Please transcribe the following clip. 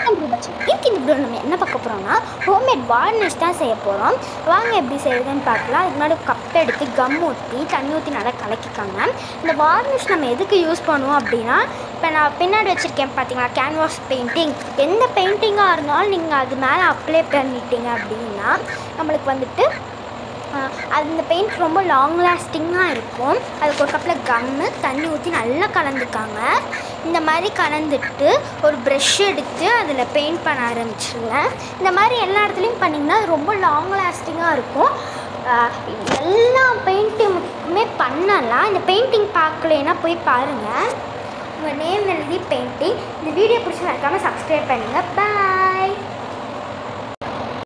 இன்னைக்கு இந்த வீடியோ நம்ம என்ன பார்க்க போகிறோம்னா ஹோம்மேட் வார்னிஷ் தான் செய்ய போகிறோம் வாங்க எப்படி செய்யுதுன்னு பார்க்கலாம் அதுக்கு முன்னாடி கப் எடுத்து கம் ஊற்றி தண்ணி ஊற்றி நல்லா கலக்கிக்கோங்க இந்த வார்னிஷ் நம்ம எதுக்கு யூஸ் பண்ணுவோம் அப்படின்னா இப்போ நான் பின்னாடி வச்சுருக்கேன் பார்த்தீங்களா கேன்வாஸ் பெயிண்டிங் எந்த பெயிண்டிங்காக இருந்தாலும் நீங்கள் அது மேலே அப்ளை பண்ணிட்டீங்க அப்படின்னா நம்மளுக்கு வந்துட்டு ஆஹ் அந்த பெயிண்ட் ரொம்ப லாங் லாஸ்டிங்காக இருக்கும் அதுக்கு ஒரு கப்பில் கம்மு தண்ணி ஊற்றி நல்லா கலந்துக்காங்க இந்த மாதிரி கலந்துட்டு ஒரு ப்ரெஷ் எடுத்து அதில் பெயிண்ட் பண்ண ஆரம்பிச்சிருங்க இந்த மாதிரி எல்லா இடத்துலையும் பண்ணிங்கன்னா ரொம்ப லாங் லாஸ்டிங்காக இருக்கும் ஆஹ் எல்லா பெயிண்டிங்குமே பண்ணலாம் இந்த பெயிண்டிங் பார்க்கலைன்னா போய் பாருங்கள் உங்கள் நேம் எழுதி பெயிண்டிங் இந்த வீடியோ பிடிச்சி மறக்காமல் சப்ஸ்கிரைப் பண்ணுங்கள் பாய்